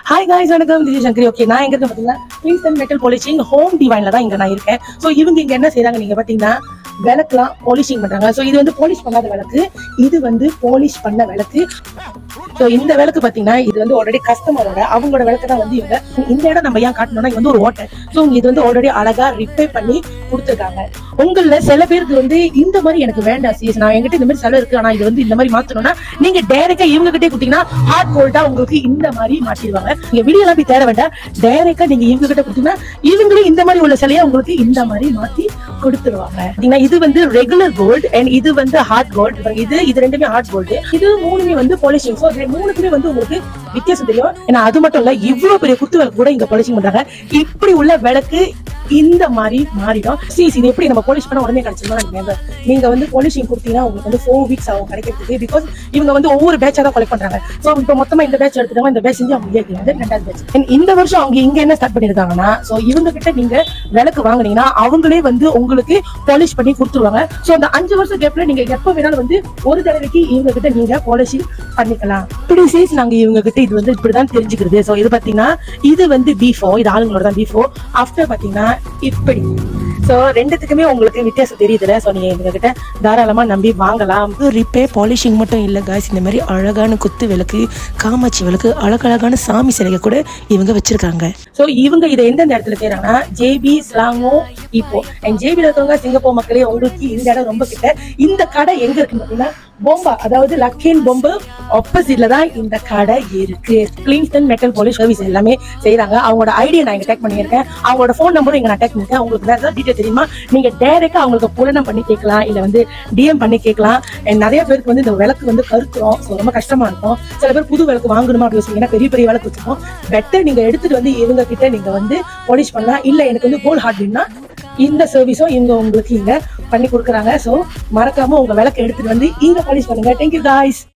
hi guys வணக்கம் this Sankari okay நான் எங்க இருக்கேன் பாத்தீங்கன்னா கிங்ஸ்டன் மெட்டல் பாலிஷிங் ஹோம் டிவைன்ல தான் இங்க நான் இருக்கேன் சோ இவங்க இங்க என்ன செய்றாங்க நீங்க பாத்தீங்கன்னா விளக்குலாம் பாலிஷிங் பண்றாங்க சோ இது வந்து பாலிஷ் பண்ணாத விளக்கு இது வந்து பாலிஷ் பண்ண விளக்கு சோ இந்த விளக்கு பாத்தீங்கன்னா இது வந்து ஆல்ரெடி கஸ்டமரோட அவங்களோட விளக்கு தான் வந்து இவங்க இந்த இடம் நம்ம ஏன் காட்டணும்னா இது வந்து ஒரு ஓட்டை சோ இது வந்து ஆல்ரெடி அழகா ரிப்பேர் பண்ணி கொடுத்துருக்காங்க உங்கள சில பேருக்கு வந்து இந்த மாதிரி எனக்கு வேண்டாம் சீஸ் நான் என்கிட்ட இந்த மாதிரி செலவு இருக்கு ஆனா இது வந்து இந்த மாதிரி மாத்தணும்னா நீங்க டைரக்டா இவங்க கிட்டே கொடுத்தீங்கன்னா ஹார்ட் கோல்டா உங்களுக்கு இந்த மாதிரி மாத்திடுவாங்க நீங்க வீடியோ எல்லாம் போய் தேட வேண்டாம் டைரக்டா நீங்க இவங்க கிட்ட கொடுத்தீங்கன்னா இவங்களும் இந்த மாதிரி உள்ள சிலையை உங்களுக்கு இந்த மாதிரி மாத்தி கொடுத்துருவாங்க பாத்தீங்கன்னா இது வந்து ரெகுலர் கோல்டு அண்ட் இது வந்து ஹார்ட் கோல்டு இது இது ரெண்டுமே ஹார்ட் கோல்டு இது மூணுமே வந்து பாலிஷிங் ஸோ மூணுக்குமே வந்து உங்களுக்கு வித்தியாசம் தெரியும் ஏன்னா அது மட்டும் இல்ல இவ்வளவு பெரிய குத்து விளக்கு கூட இங்க பாலிஷிங் பண்றாங்க இப்படி உள்ள விளக்கு இந்த மாதிரி மாறிடும் சீஸ் இது எப்படி நம்ம பாலிஷ் பண்ண உடனே கிடைச்சிருந்தா நீங்க நீங்க வந்து பாலிஷிங் கொடுத்தீங்கன்னா உங்களுக்கு வந்து ஃபோர் வீக்ஸ் ஆகும் கிடைக்கிறதுக்கு பிகாஸ் இவங்க வந்து ஒவ்வொரு பேட்சா தான் கொலெக்ட் பண்றாங்க சோ இப்போ மொத்தமா இந்த பேட்ச் எடுத்துட்டாங்க இந்த பேட்ச் செஞ்சு அவங்க இயக்கி வந்து ரெண்டாவது பேட்ச் இந்த வருஷம் அவங்க இங்க என்ன ஸ்டார்ட் பண்ணிருக்காங்கன்னா சோ இவங்க கிட்ட நீங்க விளக்கு வாங்குனீங்கன்னா அவங்களே வந்து உங்களுக்கு பாலிஷ் பண்ணி கொடுத்துருவாங்க சோ அந்த அஞ்சு வருஷம் கேப்ல நீங்க எப்ப வேணாலும் வந்து ஒரு தடவைக்கு இவங்க கிட்ட நீங்க பாலிஷிங் பண்ணிக்கலாம் இப்படி சீஸ் நாங்க இவங்க கிட்ட இது வந்து இப்படிதான் தெரிஞ்சுக்கிறது சோ இது பாத்தீங்கன்னா இது வந்து பீஃபோ இது ஆளுங்களோட தான் பீஃபோ ஆஃப்டர் பாத்தீங்கன்னா இப்படி சோ ரெண்டுத்துக்குமே உங்களுக்கு வித்தியாசம் தெரியுதுல சோ நீங்க இவங்க கிட்ட தாராளமா நம்பி வாங்கலாம் ரிப்பேர் பாலிஷிங் மட்டும் இல்லை காய்ஸ் இந்த மாதிரி அழகான குத்து விளக்கு காமாட்சி விளக்கு அழகழகான சாமி சிலையை கூட இவங்க வச்சிருக்காங்க சோ இவங்க இதை எந்தெந்த இடத்துல செய்யறாங்கன்னா ஜேபி ஸ்லாங்கோ இப்போ அண்ட் ஜேபில இருக்கவங்க சிங்கப்பூர் மக்களே உங்களுக்கு இந்த இடம் ரொம்ப கிட்ட இந்த கடை எங்க இருக்குன்னு பாத்தீங்கன்னா பொம்பா அதாவது லக்கின் பொம்பு ஆப்போசிட்ல தான் இந்த கடை இருக்கு கிளீன்ஸ்டன் மெட்டல் போலீஸ் சர்வீஸ் எல்லாமே செய்யறாங்க அவங்களோட ஐடியா நான் இங்க டேக் பண்ணியிருக்கேன் அவங்களோட ஃபோன் நம்பரும் இங்க நான் டேக் பண்ணிருக்கேன் உங்களுக்கு வேற ஏதாவது டீட்டெயில் தெரியுமா நீங்க டைரக்டா அவங்களுக்கு புலனம் பண்ணி கேட்கலாம் இல்ல வந்து டிஎம் பண்ணி கேட்கலாம் And நிறைய பேருக்கு வந்து இந்த விளக்கு வந்து கருக்குறோம் So, ரொம்ப கஷ்டமா இருக்கும் சில பேர் புது விளக்கு வாங்கணுமா அப்படி யோசிச்சீங்கன்னா பெரிய பெரிய விளக்கு வச்சிருக்கோம் பெட்டர் நீங்க எடுத்துட்டு வந்து இவங்க கிட்ட நீங்க வந்து பாலிஷ் பண்ணலாம் இல்ல எனக்கு வந்து கோல்ட் ஹார்ட் வேணும்னா இந்த சர்வீஸும் இவங்க உங்களுக்கு இங்க பண்ணி கொடுக்குறாங்க சோ மறக்காம உங்க விளக்கு எடுத்துட்டு வந்து இங்க பாலிஷ் பண்ணுங்க தேங்க்யூ காய்ஸ்